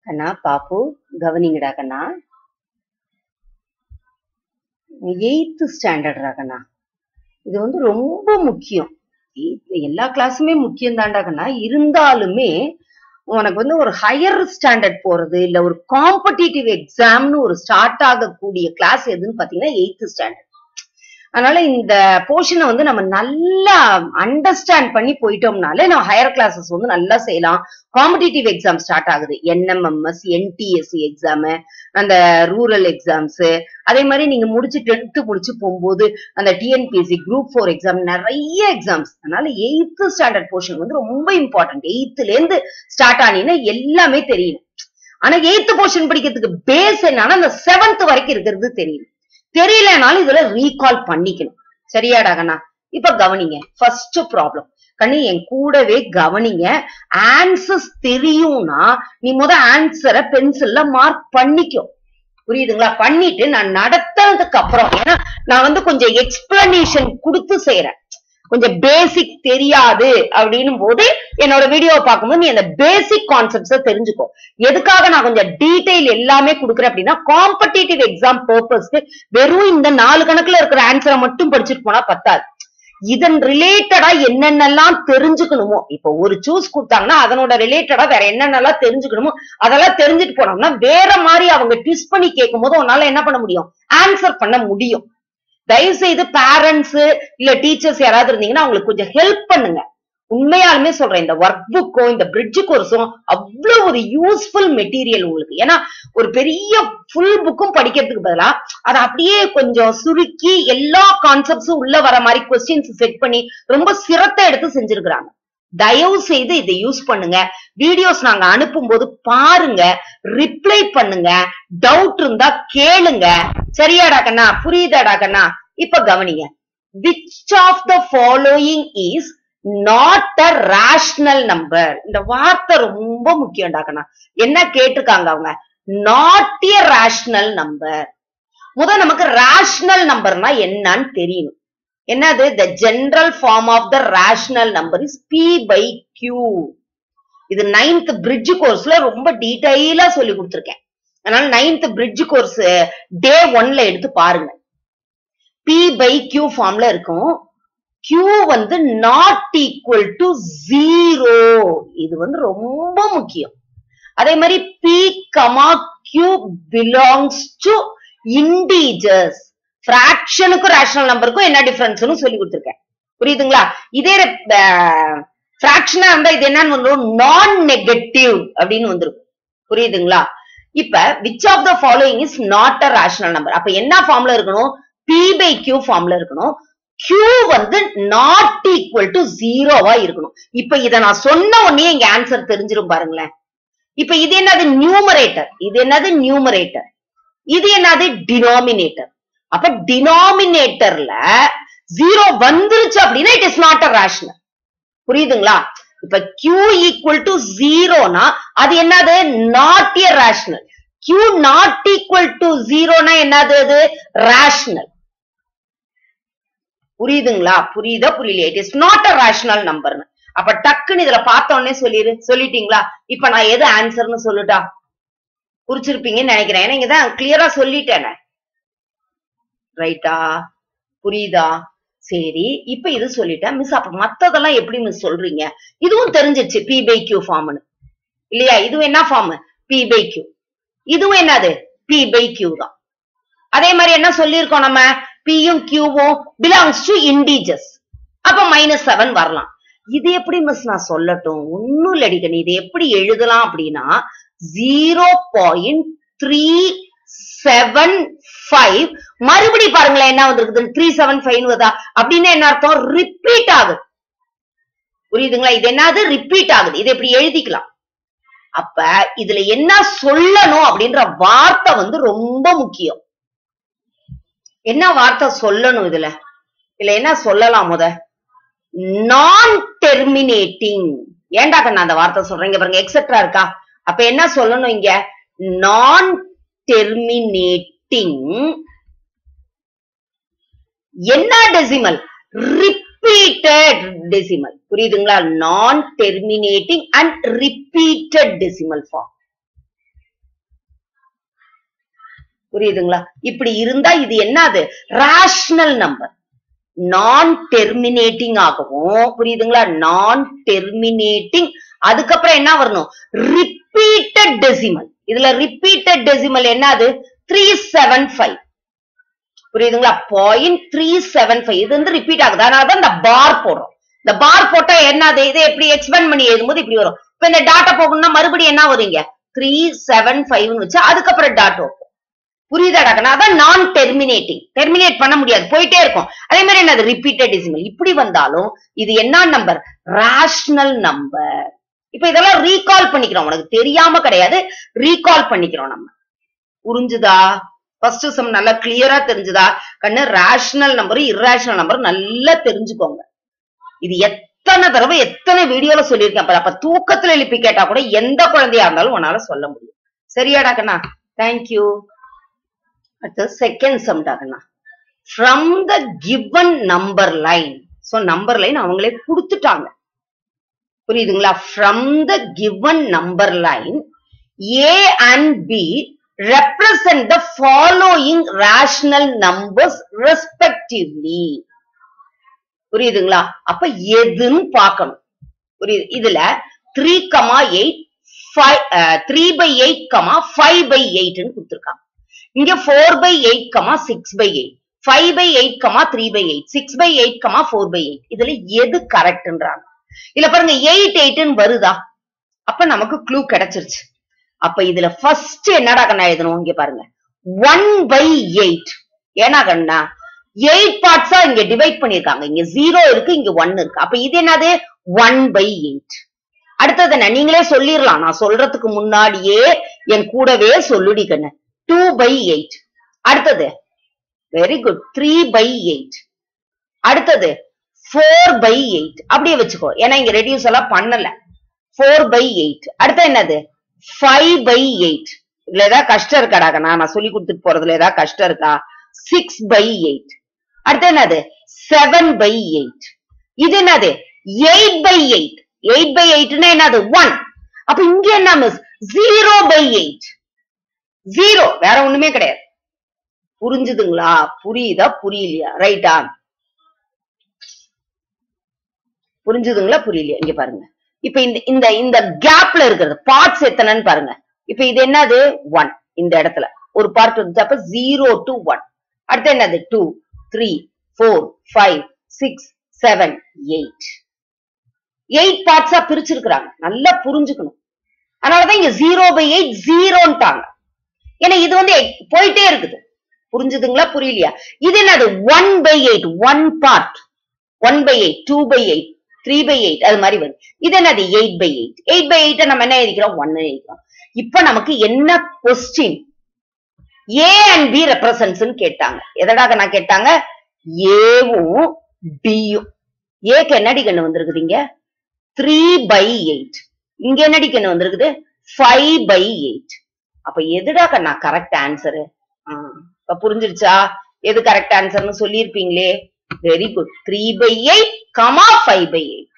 கண்ணா பாப்பு கவனிங்கடா கண்ணா எயித்து ஸ்டாண்டர்ட்ரா கண்ணா இது வந்து ரொம்ப முக்கியம் Eighth- எல்லா கிளாஸுமே முக்கியம் தான்டா கண்ணா இருந்தாலுமே உனக்கு வந்து ஒரு ஹையர் ஸ்டாண்டர்ட் போறது இல்ல ஒரு காம்படிட்டிவ் எக்ஸாம்னு ஒரு ஸ்டார்ட் ஆகக்கூடிய கிளாஸ் எதுன்னு பாத்தீங்கன்னா எயித்து ஸ்டாண்டர்ட் அதனால இந்த போர்ஷனை வந்து நம்ம நல்லா அண்டர்ஸ்டாண்ட் பண்ணி போயிட்டோம்னாலே நம்ம ஹையர் கிளாஸஸ் வந்து நல்லா செய்யலாம் காம்படிட்டிவ் எக்ஸாம் ஸ்டார்ட் ஆகுது என்எம்எம்எஸ் என்டிஎஸ்சி எக்ஸாம் அந்த ரூரல் எக்ஸாம்ஸ் அதே மாதிரி நீங்க முடிச்சு டென்த் முடிச்சு போகும்போது அந்த டிஎன்பிஎஸ்சி குரூப் ஃபோர் எக்ஸாம் நிறைய எக்ஸாம்ஸ் அதனால எயித்து ஸ்டாண்டர்ட் போர்ஷன் வந்து ரொம்ப இம்பார்ட்டன்ட் எயித்துல இருந்து ஸ்டார்ட் ஆனீங்கன்னா எல்லாமே தெரியும் ஆனா எயித்து போர்ஷன் படிக்கிறதுக்கு பேஸ் என்னன்னா அந்த செவன்த் வரைக்கும் இருக்கிறது தெரியும் தெரியலனாலும் இதுல ரீகால் பண்ணிக்கணும் சரியாடா கண்ணா இப்ப கவனிங்க ஃபர்ஸ்ட் ப்ராப்ளம் கண்ணு என் கூடவே கவனிங்க ஆன்சர்ஸ் தெரியும்னா நீ முத ஆன்சரை பென்சில்ல மார்க் பண்ணிக்கோ புரியுதுங்களா பண்ணிட்டு நான் நடத்துறதுக்கு அப்புறம் ஏன்னா நான் வந்து கொஞ்சம் எக்ஸ்பிளனேஷன் கொடுத்து செய்யறேன் கொஞ்சம் பேசிக் தெரியாது அப்படின்னும் போது என்னோட வீடியோவை பார்க்கும்போது நீ அந்த பேசிக் கான்செப்ட்ஸ தெரிஞ்சுக்கோ எதுக்காக நான் கொஞ்சம் டீடைல் எல்லாமே கொடுக்குறேன் அப்படின்னா காம்படிட்டிவ் எக்ஸாம் பர்பஸ்க்கு வெறும் இந்த நாலு கணக்குல இருக்கிற ஆன்சரை மட்டும் படிச்சுட்டு போனா பத்தாது இதன் ரிலேட்டடா என்னென்னலாம் தெரிஞ்சுக்கணுமோ இப்போ ஒரு சூஸ் கொடுத்தாங்கன்னா அதனோட ரிலேட்டடா வேற என்னென்னலாம் தெரிஞ்சுக்கணுமோ அதெல்லாம் தெரிஞ்சுட்டு போனோம்னா வேற மாதிரி அவங்க ட்விஸ்ட் பண்ணி கேட்கும் போது உன்னால என்ன பண்ண முடியும் ஆன்சர் பண்ண முடியும் தயவு செய்து பேரண்ட்ஸ் இல்ல டீச்சர்ஸ் யாராவது இருந்தீங்கன்னா அவங்களுக்கு கொஞ்சம் ஹெல்ப் பண்ணுங்க உண்மையாலுமே சொல்றேன் இந்த ஒர்க் புக்கும் இந்த பிரிட்ஜ் கோர்ஸும் அவ்வளவு ஒரு யூஸ்ஃபுல் மெட்டீரியல் உங்களுக்கு ஏன்னா ஒரு பெரிய ஃபுல் புக்கும் படிக்கிறதுக்கு பதிலா அதை அப்படியே கொஞ்சம் சுருக்கி எல்லா கான்செப்ட்ஸும் உள்ள வர மாதிரி கொஸ்டின்ஸ் செட் பண்ணி ரொம்ப சிரத்தை எடுத்து செஞ்சிருக்கிறாங்க தயவு செய்து இதை யூஸ் பண்ணுங்க வீடியோஸ் நாங்க அனுப்பும்போது பாருங்க ரிப்ளை பண்ணுங்க டவுட் இருந்தா கேளுங்க சரியாடா கண்ணா புரியுதாடா கண்ணா இப்ப கவனிங்க which of the following is not a rational number இந்த வார்த்தை ரொம்ப முக்கியம்டா கண்ணா என்ன கேட்டிருக்காங்க அவங்க நாட் எ ரேஷனல் நம்பர் முத நமக்கு ரேஷனல் நம்பர்னா என்னன்னு தெரியணும் என்னது the general form of the rational number is P by Q இது நைன்த் பிரிட்ஜ் கோர்ஸ்ல ரொம்ப டீடைலா சொல்லி கொடுத்துருக்கேன் அதனால நைன்த் பிரிட்ஜ் கோர்ஸ் டே ஒன்ல எடுத்து பாருங்க பி பை கியூ ஃபார்ம்ல இருக்கும் கியூ வந்து நாட் ஈக்குவல் டு ஜீரோ இது வந்து ரொம்ப முக்கியம் அதே மாதிரி P comma Q belongs to integers ஃபிராக்ஷனுக்கும் ரேஷனல் நம்பருக்கும் என்ன டிஃபரன்ஸ்னு சொல்லி கொடுத்துருக்கேன் புரியுதுங்களா இதே ஃபிராக்ஷனா இருந்தா இது என்னன்னு வந்துடும் நான் நெகட்டிவ் அப்படின்னு வந்துருக்கும் புரியுதுங்களா இப்ப which of the following is not a rational number அப்ப என்ன ஃபார்ம்ல இருக்கணும் பி பை கியூ ஃபார்ம்ல இருக்கணும் கியூ வந்து நாட் ஈக்குவல் டு ஜீரோவா இருக்கணும் இப்ப இத நான் சொன்ன உடனே இங்க ஆன்சர் தெரிஞ்சிரும் பாருங்களேன் இப்ப இது என்னது நியூமரேட்டர் இது என்னது நியூமரேட்டர் இது என்னது டினாமினேட்டர் அப்ப டினாமினேட்டர்ல ஜீரோ வந்துருச்சு அப்படின்னா it is not a rational புரியுதுங்களா இப்ப Q ஈக்குவல் டு ஜீரோனா அது என்னது not a rational Q not equal to ஜீரோனா என்னது அது ரேஷனல் புரியுதுங்களா புரியுதா புரியலையா it is not a rational நம்பர்னு அப்ப டக்குன்னு இதுல பார்த்த உடனே சொல்லிரு சொல்லிட்டீங்களா இப்ப நான் எது ஆன்சர்னு சொல்லுட்டா புரிச்சிருப்பீங்கன்னு நினைக்கிறேன் ஏன்னா இங்கதான் கிளியரா சொல்லிட்டேனே ரைட்டா புரியுதா சரி இப்ப இது சொல்லிட்டேன் மிஸ் அப்ப மத்ததெல்லாம் எப்படி மிஸ் சொல்றீங்க இதுவும் தெரிஞ்சிருச்சு பி பை கியூ ஃபார்ம்னு இல்லையா இதுவும் என்ன ஃபார்ம் பி பை கியூ இதுவும் என்னது பி பை கியூ தான் அதே மாதிரி என்ன சொல்லியிருக்கோம் நம்ம பியும் கியூவும் பிலாங்ஸ் டு இண்டீஜர்ஸ் அப்ப மைனஸ் செவன் வரலாம் இது எப்படி மிஸ் நான் சொல்லட்டும் ஒன்னும் இல்லடிக்க நீ இதை எப்படி எழுதலாம் அப்படின்னா zero point three seven five மறுபடி பாருங்களேன் என்ன வந்திருக்குது த்ரீ செவன் ஃபைவ் வருதா அப்படின்னு என்ன அர்த்தம் ரிப்பீட் ஆகுது புரியுதுங்களா இது என்னது ரிப்பீட் ஆகுது இதை இப்படி எழுதிக்கலாம் அப்ப இதுல என்ன சொல்லணும் அப்படின்ற வார்த்தை வந்து ரொம்ப முக்கியம் என்ன வார்த்தை சொல்லணும் இதுல இதுல என்ன சொல்லலாம் முத நான் டெர்மினேட்டிங் ஏன்டா கண்ணா அந்த வார்த்தை சொல்றீங்க பாருங்க எக்ஸெட்ரா இருக்கா அப்ப என்ன சொல்லணும் இங்க நான் டெர்மினேட்டிங் என்ன டெசிமல் ரிப்பீட்டட் டெசிமல் புரியுதுங்களா non terminating and repeated decimal form புரியுதுங்களா இப்படி இருந்தா இது என்னது ரேஷனல் நம்பர் நான் டெர்மினேட்டிங் ஆகவும் புரியுதுங்களா நான் டெர்மினேட்டிங் அதுக்கப்புறம் என்ன வரணும் ரிப்பீட்டட் டெசிமல் இதுல ரிப்பீட்டட் டெசிமல் என்னது த்ரீ செவன் ஃபைவ் புரியுதுங்களா பாயிண்ட் த்ரீ செவன் ஃபைவ் இது வந்து ரிப்பீட் ஆகுது அதனால தான் இந்த பார் போடுறோம் இந்த பார் போட்டா என்னது இது எப்படி எக்ஸ்பெண்ட் பண்ணி எழுதும்போது இப்படி வரும் இப்ப இந்த டாட்டா போகணும்னா மறுபடியும் என்ன வருங்க த்ரீ செவன் ஃபைவ்னு வச்சு அதுக்கப்புறம் டாட் வைப்போம் புரியுதாடாக்கனா அதான் நான் டெர்மினேட்டிங் டெர்மினேட் பண்ண முடியாது போயிட்டே இருக்கும் அதே மாதிரி என்னது ரிப்பீட்டட் டெசிமல் இப்படி வந்தாலும் இது என்ன நம்பர் ரேஷனல் நம்பர் இப்ப இதெல்லாம் ரீகால் பண்ணிக்கிறோம் உனக்கு தெரியாம கிடையாது ரீகால் பண்ணிக்கிறோம் நம்ம புரிஞ்சுதா ஃபர்ஸ்ட் சம் நல்லா கிளியரா தெரிஞ்சுதா கண்ணு ரேஷனல் நம்பர் இர்ரேஷனல் நம்பர் நல்லா தெரிஞ்சுக்கோங்க இது எத்தனை தடவை எத்தனை வீடியோல சொல்லியிருக்கேன் பாரு. அப்ப தூக்கத்துல எழுப்பி கேட்டா கூட எந்த குழந்தையா இருந்தாலும் உன்னால சொல்ல முடியும் சரியாடா கண்ணா தேங்க்யூ அடுத்து செகண்ட் சம் டாக்கண்ணா from the given number line so number line அவங்களே கொடுத்துட்டாங்க புரியுதுங்களா from the given number line A and B represent the following rational numbers respectively புரியுதுங்களா அப்ப எதுன்னு பார்க்கணும் புரியுது இதுல three comma eight five three by eight comma five by எயிட்னு கொடுத்துருக்காங்க இங்க four by eight comma six by eight five by eight comma three by eight six by eight comma four by eight இதுல எது கரெக்ட்ன்றாங்க இல்ல பாருங்க eight எயிட்னு வருதா அப்ப நமக்கு க்ளூ கிடைச்சிருச்சு அப்ப இதுல ஃபர்ஸ்ட் என்னடா கண்ணா எழுதணும் இங்க பாருங்க ஒன் பை எயிட் ஏன்னா கண்ணா எயிட் பார்ட்ஸா இங்க டிவைட் பண்ணிருக்காங்க இங்க ஜீரோ இருக்கு இங்க ஒன் இருக்கு அப்ப இது என்னது ஒன் பை எயிட் அடுத்தது என்ன நீங்களே சொல்லிடலாம் நான் சொல்றதுக்கு முன்னாடியே என் கூடவே சொல்லுடி கண்ணு டூ பை எயிட் அடுத்தது very good three by eight அடுத்தது ஃபோர் பை எயிட் அப்படியே வச்சுக்கோ ஏன்னா இங்க ரெடியூஸ் எல்லாம் பண்ணல ஃபோர் பை எயிட் அடுத்து என்னது ஃபைவ் பை எயிட் இதுல ஏதாவது கஷ்டம் இருக்காடா கண்ணா நான் சொல்லி கொடுத்துட்டு போறதுல ஏதாவது கஷ்டம் இருக்கா சிக்ஸ் பை எயிட் அடுத்து என்னது செவன் பை எயிட் இது என்னது eight by eight eight by எயிட்னா என்னது ஒன் அப்ப இங்க என்ன miss zero by eight zero வேற ஒண்ணுமே கிடையாது புரிஞ்சுதுங்களா புரியுதா புரியலையா ரைட்டா புரிஞ்சுதுங்களா புரியலையா இங்க பாருங்க இப்ப இந்த இந்த இந்த கேப்ல இருக்கிறது பார்ட்ஸ் எத்தனைன்னு பாருங்க இப்ப இது என்னது ஒன் இந்த இடத்துல ஒரு பார்ட் வந்துச்சு அப்ப ஜீரோ டு ஒன் அடுத்து என்னது two three four five six seven eight eight பார்ட்ஸா பிரிச்சிருக்கிறாங்க நல்லா புரிஞ்சுக்கணும் அதனாலதான் இங்க ஜீரோ பை எயிட் ஜீரோன்ட்டாங்க ஏன்னா இது வந்து எ- போயிட்டே இருக்குது புரிஞ்சுதுங்களா புரியலையா இது என்னது one by eight one part one by eight two by eight three by eight அது மாதிரி வருது இது என்னது eight by eight eight by eight நம்ம என்ன எழுதிக்கிறோம் ஒன் எழுதிக்கிறோம் இப்ப நமக்கு என்ன question A and B represents கேட்டாங்க எதடாக நான் கேட்டாங்க ஏவும் பியும் ஏக்கு என்னடி கண்ணு வந்திருக்குது இங்க த்ரீ பை எயிட் இங்க என்னடி கண்ணு வந்திருக்குது ஃபைவ் பை எயிட் அப்ப எதுடா கண்ணா கரெக்ட் ஆன்சரு இப்ப புரிஞ்சிருச்சா எது கரெக்ட் ஆன்சர்னு சொல்லியிருப்பீங்களே very good three by eight comma five by eight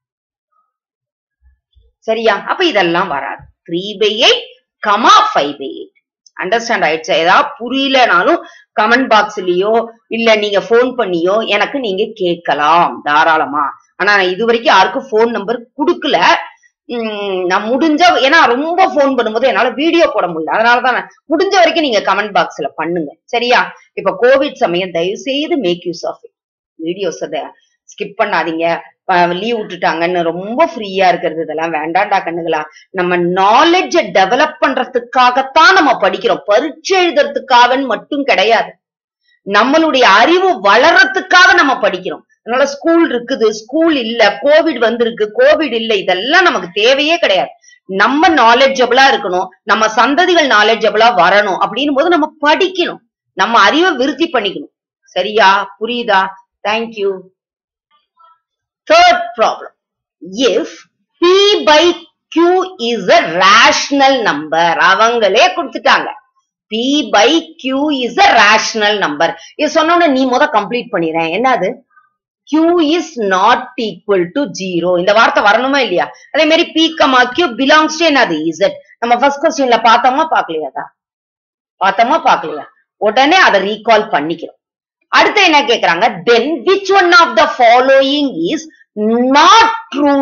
சரியா அப்ப இதெல்லாம் வராது three by eight comma five by eight understand ஆயிடுச்சா ஏதாவது புரியலனாலும் கமெண்ட் பாக்ஸ்லயோ இல்ல நீங்க ஃபோன் பண்ணியோ எனக்கு நீங்க கேட்கலாம் தாராளமா ஆனா நான் இது வரைக்கும் யாருக்கும் ஃபோன் நம்பர் கொடுக்கல உம் நான் முடிஞ்ச ஏன்னா ரொம்ப ஃபோன் பண்ணும்போது என்னால வீடியோ போட முடியல அதனாலதான் நான் முடிஞ்ச வரைக்கும் நீங்க கமெண்ட் பாக்ஸ்ல பண்ணுங்க சரியா இப்ப கோவிட் சமயம் தயவு செய்து make use of videos skip பண்ணாதீங்க லீவ் விட்டுட்டாங்கன்னு ரொம்ப ஃப்ரீயா இருக்கிறது இதெல்லாம் வேண்டாம்டா கண்ணுங்களா நம்ம நாலேஜ டெவலப் பண்றதுக்காகத்தான் நம்ம படிக்கிறோம் பரீட்சை எழுதுறதுக்காகன்னு மட்டும் கிடையாது நம்மளுடைய அறிவு வளர்றதுக்காக நம்ம படிக்கிறோம் அதனால ஸ்கூல் இருக்குது ஸ்கூல் இல்ல கோவிட் வந்திருக்கு கோவிட் இல்ல இதெல்லாம் நமக்கு தேவையே கிடையாது நம்ம நாலேஜபிளா இருக்கணும் நம்ம சந்ததிகள் நாலேஜபிளா வரணும் அப்படின்னும் போது நம்ம படிக்கணும் நம்ம அறிவை விருத்தி பண்ணிக்கணும் சரியா புரியுதா thank you third problem if P by Q is a rational number அவங்களே கொடுத்துட்டாங்க P by Q is a rational number இது சொன்ன நீ முத கம்ப்ளீட் பண்ணிடுறேன் என்னது Q is not equal to zero இந்த வார்த்தை வரணுமா இல்லையா அதே மாதிரி P comma Q belongs to என்னது Z நம்ம ஃபர்ஸ்ட் கொஸ்டின்ல பார்த்தோமா பார்க்கலையாதா பார்த்தோமா பார்க்கலையா உடனே அதை ரீகால் பண்ணிக்கிறோம் அடுத்து என்ன கேக்குறாங்க then which one of the following is not true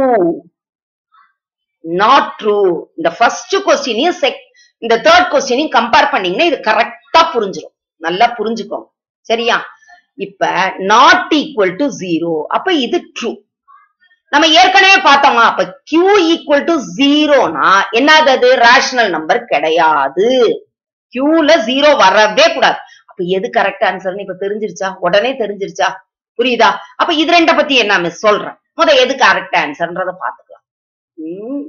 not true இந்த ஃபர்ஸ்ட் கொஸ்டினையும் செக் இந்த தேர்ட் கொஸ்டினையும் கம்பேர் பண்ணீங்கன்னா இது கரெக்டா புரிஞ்சிடும் நல்லா புரிஞ்சுக்கோங்க சரியா இப்ப நாட் ஈக்குவல் டு ஜீரோ அப்ப இது ட்ரூ நம்ம ஏற்கனவே பார்த்தோமா அப்ப Q ஈக்குவல் டு ஜீரோனா என்னது அது ரேஷனல் நம்பர் கிடையாது Qல ஜீரோ வரவே கூடாது அப்ப எது கரெக்ட் ஆன்சர்னு இப்ப தெரிஞ்சிருச்சா உடனே தெரிஞ்சிருச்சா புரியுதா அப்ப இது ரெண்ட பத்தி என்ன மிஸ் சொல்றேன் முத எது கரெக்ட் ஆன்சர்ன்றத பாத்துக்கலாம் ம்.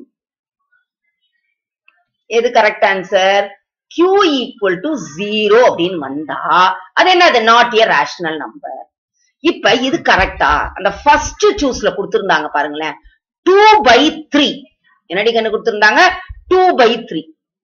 எது correct answer Q equal to zero அப்படின்னு வந்தா அது என்னது நாட் ஏ ரேஷனல் நம்பர் இப்ப இது கரெக்டா அந்த ஃபர்ஸ்ட் சூஸ்ல கொடுத்திருந்தாங்க பாருங்களேன் டூ பை த்ரீ என்னடி கண்ணு கொடுத்திருந்தாங்க டூ பை த்ரீ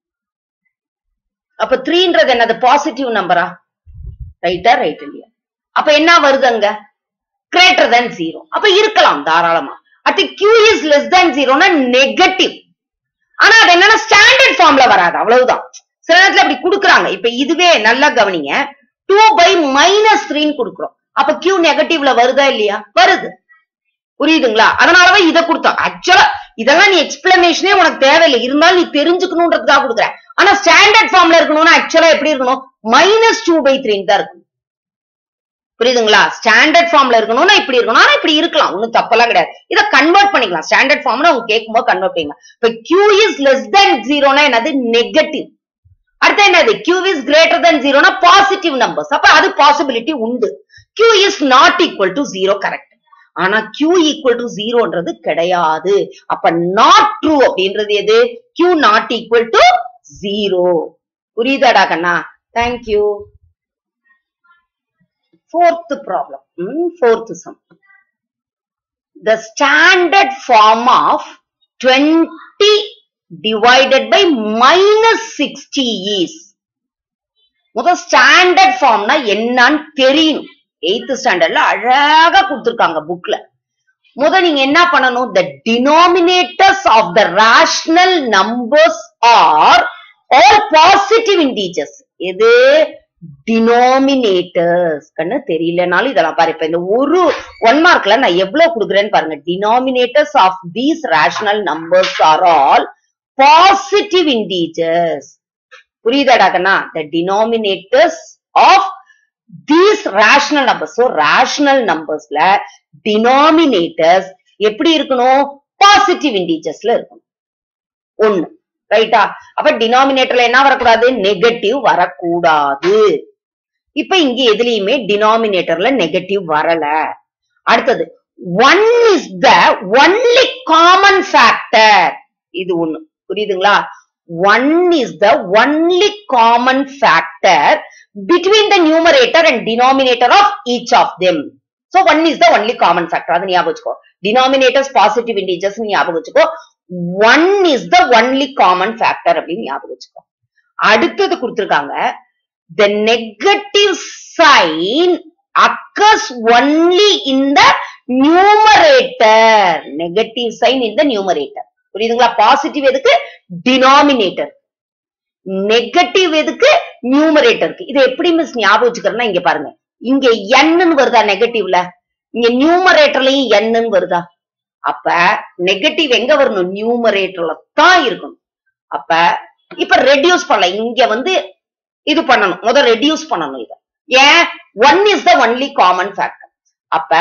அப்ப த்ரீன்றது என்னது பாசிட்டிவ் நம்பரா ரைட்டா ரைட் இல்லையா அப்ப என்ன வருது அங்க கிரேட்டர் than ஜீரோ அப்ப இருக்கலாம் தாராளமா அடுத்து கியூ இஸ் லெஸ் than ஜீரோனா நெகட்டிவ் ஆனா அது என்னன்னா ஸ்டாண்டர்ட் ஃபார்ம்ல வராது அவ்வளவுதான் சில நேரத்துல அப்படி குடுக்குறாங்க இப்ப இதுவே நல்லா கவனிங்க டூ பை மைனஸ் த்ரீன்னு கொடுக்குறோம் அப்ப கியூ நெகட்டிவ்ல வருதா இல்லையா வருது புரியுதுங்களா அதனாலதான் இதை கொடுத்தோம் ஆக்சுவலா இதெல்லாம் நீ எக்ஸ்பிளனேஷனே உனக்கு தேவையில்லை இருந்தாலும் நீ தெரிஞ்சுக்கணுன்றதுக்காக கொடுக்குற ஆனா ஸ்டாண்டர்ட் ஃபார்ம்ல இருக்கணும்னா ஆக்சுவலா எப்படி இருக்கணும் மைனஸ் டூ பை த்ரீ தான் இருக்கணும் புரியுதுங்களா ஸ்டாண்டர்ட் ஃபார்ம்ல இருக்கணும்னா இப்படி இருக்கணும் ஆனா இப்படி இருக்கலாம் ஒன்னும் தப்பெல்லாம் கிடையாது இதை கன்வெர்ட் பண்ணிக்கலாம் ஸ்டாண்டர்ட் ஃபார்ம்னா அவங்க கேட்கும்போது கன்வெர்ட் பண்ணிக்கலாம் இப்ப கியூ இஸ் லெஸ் தென் ஜீரோனா என்னது நெகட்டிவ் அடுத்து என்னது கியூ இஸ் கிரேட்டர் தென் ஜீரோனா பாசிட்டிவ் நம்பர்ஸ் அப்ப அது பாசிபிலிட்டி உண்டு Q is not equal to zero correct ஆனா கியூ ஈக்குவல் டு ஜீரோன்றது கிடையாது அப்ப நாட் ட்ரூ அப்படின்றது எது Q not equal to zero புரியுதாடா கண்ணா thank you fourth problem fourth sum the standard form of 20 divided by minus 60 is முத ஸ்டாண்டர்ட் ஃபார்ம்னா என்னன்னு தெரியணும் எயித்து ஸ்டாண்டர்ட்ல அழகா கொடுத்திருக்காங்க புக்ல முத நீங்க என்ன பண்ணணும் the denominators of the rational numbers are all positive integers எது denominators கண்ணு தெரியலனாலும் இதெல்லாம் பாரு இப்ப இந்த ஒரு ஒன் மார்க்ல நான் எவ்வளவு கொடுக்குறேன்னு பாருங்க denominators of these rational numbers are all positive integers புரியுதாடா Kanna the denominators of these rational numbers so rational numbersல denominators எப்படி இருக்கணும் பாசிட்டிவ் இன்டீஜர்ஸ்ல இருக்கணும் ஒண்ணு ரைட்டா அப்ப டினாமினேட்டர்ல என்ன வரக்கூடாது நெகட்டிவ் வரக்கூடாது இப்ப இங்க எதுலயுமே டினாமினேட்டர்ல நெகட்டிவ் வரல அடுத்தது one is the only common factor இது ஒண்ணு புரியுதுங்களா one is the only common factor between the numerator and denominator of each of them so one is the only common factor அது ஞாபகம் வச்சுக்கோ டினாமினேட்டர்ஸ் பாசிட்டிவ் இன்டீஜர்ஸ் ஞாபகம் வச்சுக்கோ one is the only common factor அப்படின்னு ஞாபகம் வச்சுக்கோ அடுத்தது கொடுத்திருக்காங்க the negative sign occurs only in the numerator negative sign in the numerator புரியுதுங்களா பாசிட்டிவ் எதுக்கு டினாமினேட்டர் நெகட்டிவ் எதுக்கு நியூமரேட்டருக்கு இது எப்படி மிஸ் ஞாபகம் வச்சுக்கிறேன்னா இங்க பாருங்க இங்க என்னன்னு வருதா நெகட்டிவ்ல இங்க நியூமரேட்டர்லயும் என்னன்னு வருதா அப்ப நெகட்டிவ் எங்க வரணும் நியூமரேட்டர்ல தான் இருக்கணும் அப்ப இப்ப ரெடியூஸ் பண்ணலாம் இங்க வந்து இது பண்ணணும் முதல் ரெடியூஸ் பண்ணணும் இத ஏன் one is the only common factor அப்ப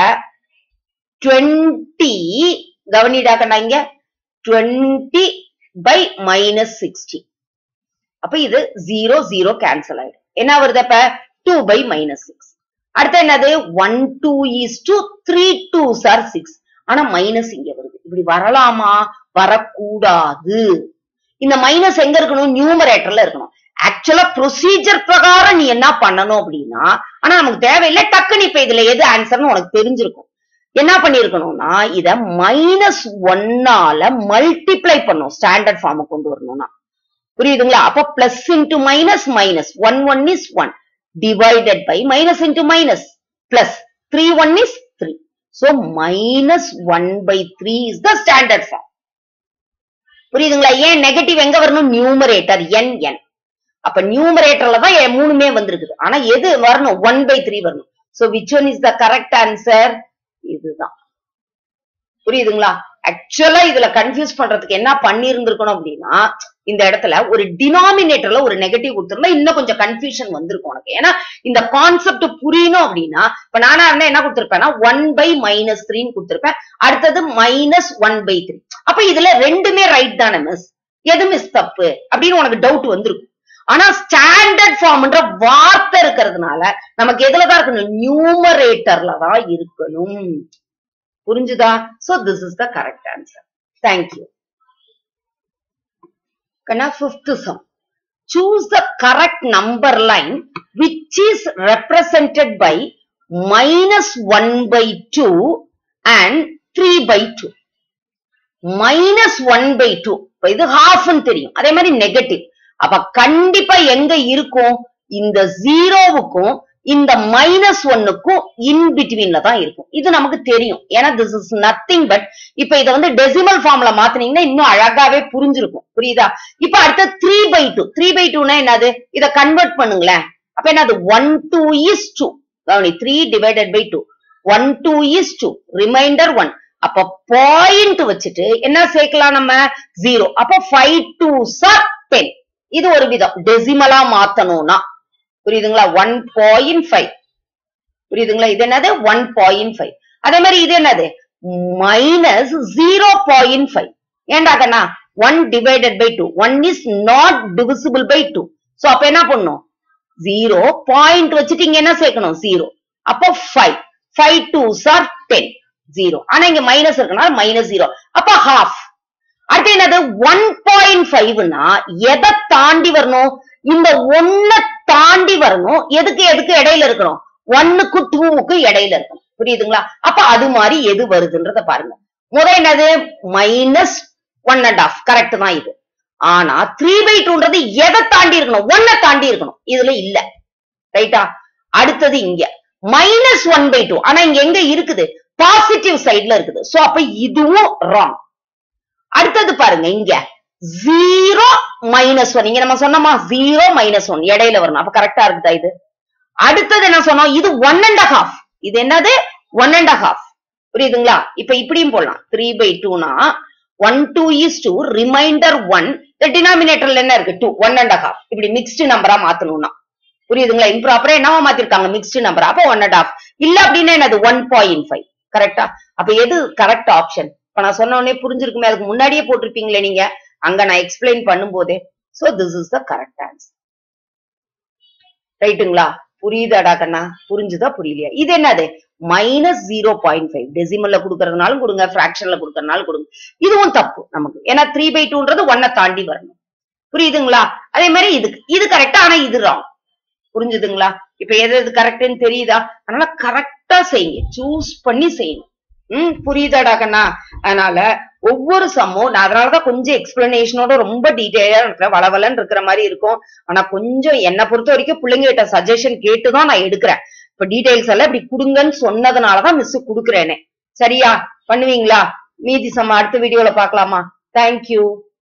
டுவெண்ட்டி கவனிடா கண்ணா இங்க டுவெண்ட்டி பை மைனஸ் சிக்ஸ்டி அப்ப இது ஜீரோ ஜீரோ கேன்சல் ஆயிடும் என்ன வருது அப்ப டூ பை மைனஸ் சிக்ஸ் அடுத்து என்னது one two is two three two sir six ஆனா மைனஸ் இங்க வருது இப்படி வரலாமா வரக்கூடாது இந்த மைனஸ் எங்க இருக்கணும் நியூமரேட்டர்ல இருக்கணும் ஆக்சுவலா ப்ரொசீஜர் பிரகாரம் நீ என்ன பண்ணணும் அப்படின்னா ஆனா நமக்கு தேவையில்லை டக்குன்னு இப்ப இதுல எது ஆன்சர்னு உனக்கு தெரிஞ்சிருக்கும் என்ன பண்ணிருக்கணும்னா இத மைனஸ் ஒன்னால மல்டிப்ளை பண்ணும் ஸ்டாண்டர்ட் ஃபார்ம் கொண்டு வரணும்னா புரியுதுங்களா அப்ப plus into minus minus one one is one divided by minus into minus plus three one is three so minus one by three is the standard form புரியுதுங்களா ஏன் negative எங்க வரணும் numerator என் என் அப்ப நியூமரேட்டர்ல தான் எ- மூணுமே வந்திருக்குது ஆனா எது வரணும் ஒன் பை த்ரீ வரணும் so which one is the correct answer இதுதான் புரியுதுங்களா ஆக்சுவலா இதுல கன்ஃபியூஸ் பண்றதுக்கு என்ன பண்ணியிருந்திருக்கணும் அப்படின்னா இந்த இடத்துல ஒரு டினாமினேட்டர்ல ஒரு நெகட்டிவ் கொடுத்திருந்தா இன்னும் கொஞ்சம் கன்ஃபியூஷன் வந்திருக்கும் உனக்கு ஏன்னா இந்த கான்செப்ட் புரியணும் அப்படின்னா இப்ப நானா இருந்தா என்ன கொடுத்திருப்பேன்னா ஒன் பை மைனஸ் த்ரீன்னு கொடுத்திருப்பேன் அடுத்தது மைனஸ் ஒன் பை த்ரீ அப்ப இதுல ரெண்டுமே ரைட் தானே மிஸ் எது மிஸ் தப்பு அப்படின்னு உனக்கு டவுட் வந்திருக்கும் ஆனா ஸ்டாண்டர்ட் ஃபார்ம்ன்ற வார்த்தை இருக்கிறதுனால நமக்கு எதுலதான் இருக்கணும் நியூமரேட்டர்ல தான் இருக்கணும் புரிஞ்சுதா so this is the correct answer thank you கண்ணா fifth sum choose the correct number line which is represented by minus 1 by 2 and 3 by 2 minus 1 by 2 இப்ப இது half ன்னு தெரியும் அதே மாதிரி நெகட்டிவ் அப்ப கண்டிப்பா எங்க இருக்கும் இந்த ஜீரோவுக்கும் இந்த மைனஸ் ஒன்னுக்கும் இன் பிட்வீன்ல தான் இருக்கும் இது நமக்கு தெரியும் ஏன்னா திஸ் இஸ் நத்திங் பட் இப்ப இத வந்து டெசிமல் ஃபார்ம்ல மாத்துனீங்கன்னா இன்னும் அழகாவே புரிஞ்சிருக்கும் புரியுதா இப்ப அடுத்த three by two three by டூனா என்னது இத கன்வெர்ட் பண்ணுங்களேன் அப்ப என்னது ஒன் டூ இஸ் டூ கவனி three divided by two one two is two reminder one அப்ப பாயிண்ட் வச்சுட்டு என்ன சேர்க்கலாம் நம்ம ஜீரோ அப்ப ஃபைவ் டூ சார் டென் இது ஒரு விதம் டெசிமலா மாத்தணும்னா புரியுதுங்களா ஒன் பாயிண்ட் ஃபைவ் புரியுதுங்களா இது என்னது ஒன் பாயிண்ட் ஃபைவ் அதே மாதிரி இது என்னது மைனஸ் ஜீரோ பாயிண்ட் ஃபைவ் ஏண்டா கண்ணா one divided by two one is not divisible by two so அப்ப என்ன பண்ணும் ஜீரோ பாயிண்ட் வச்சுட்டு இங்க என்ன சேர்க்கணும் ஜீரோ அப்போ five five two sir ten zero ஆனா இங்க மைனஸ் இருக்கனால மைனஸ் ஜீரோ அப்ப ஹாஃப் அடுத்து என்னது ஒன் பாயிண்ட் ஃபைவ்னா எதை தாண்டி வரணும் இந்த ஒன்ன தாண்டி வரணும் எதுக்கு எதுக்கு இடையில இருக்கணும் ஒன்னுக்கு டூவுக்கு இடையில இருக்கணும் புரியுதுங்களா அப்ப அது மாதிரி எது வருதுன்றத பாருங்க முதல் என்னது minus one and half correct தான் இது ஆனா த்ரீ பை டூன்றது எதை தாண்டி இருக்கணும் ஒன்ன தாண்டி இருக்கணும் இதுல இல்ல ரைட்டா அடுத்தது இங்க மைனஸ் ஒன் பை டூ ஆனா இங்க எங்க இருக்குது பாசிட்டிவ் சைடுல இருக்குது சோ அப்ப இதுவும் ராங் அடுத்தது பாருங்க இங்க ஜீரோ மைனஸ் ஒன் இங்க நம்ம சொன்னோமா ஜீரோ மைனஸ் ஒன் இடையில வரணும் அப்ப கரெக்டா இருக்குதா இது அடுத்தது என்ன சொன்னோம் இது ஒன் அண்ட் ஹாஃப் இது என்னது ஒன் அண்ட் ஹாஃப் புரியுதுங்களா இப்ப இப்படியும் போடலாம் த்ரீ பை டூனா one two is two reminder one டினாமினேட்டர்ல என்ன இருக்கு டூ ஒன் அண்ட் ஹாஃப் இப்படி மிக்ஸ்டு நம்பரா மாத்தணும்னா புரியுதுங்களா இம்ப்ராப்பரா என்னவா மாத்திருக்காங்க மிக்ஸ்டு நம்பர் அப்ப ஒன் அண்ட் ஹாஃப் இல்ல அப்படின்னா என்னது ஒன் பாயிண்ட் ஃபைவ் கரெக்டா அப்ப எது கரெக்ட் ஆப்ஷன் இப்ப நான் சொன்ன உடனே புரிஞ்சிருக்குமே அதுக்கு முன்னாடியே போட்டிருப்பீங்களே நீங்க அங்க நான் எக்ஸ்பிளைன் பண்ணும்போதே so this is the correct answer ரைட்டுங்களா புரியுதாடா கண்ணா புரிஞ்சுதா புரியலையா இது என்னது மைனஸ் ஜீரோ பாயிண்ட் ஃபைவ் டெசிமல்ல கொடுக்கறதுனாலும் கொடுங்க பிராக்ஷன்ல கொடுக்கறதுனாலும் கொடுங்க இதுவும் தப்பு நமக்கு ஏன்னா த்ரீ பை டூன்றது ஒன்னை தாண்டி வரணும் புரியுதுங்களா அதே மாதிரி இதுக்கு இது கரெக்டா ஆனா இது ராங் புரிஞ்சுதுங்களா இப்ப எது எது கரெக்ட்னு தெரியுதா அதனால கரெக்டா செய்யுங்க சூஸ் பண்ணி செய்யணும் ம் புரியுதாடா கண்ணா அதனால ஒவ்வொரு சம்மும் நான் அதனாலதான் கொஞ்சம் எக்ஸ்பிளனேஷனோட ரொம்ப டீட்டெயிலா இருக்கிறேன் வளவலன்னு இருக்கிற மாதிரி இருக்கும் ஆனா கொஞ்சம் என்னை பொறுத்த வரைக்கும் பிள்ளைங்க கிட்ட சஜஷன் கேட்டுதான் நான் எடுக்கிறேன் இப்ப டீடைல்ஸ் எல்லாம் இப்படி கொடுங்கன்னு சொன்னதுனாலதான் மிஸ் குடுக்குறேனே சரியா பண்ணுவீங்களா மீதி சம்ம அடுத்த வீடியோல பார்க்கலாமா தேங்க்யூ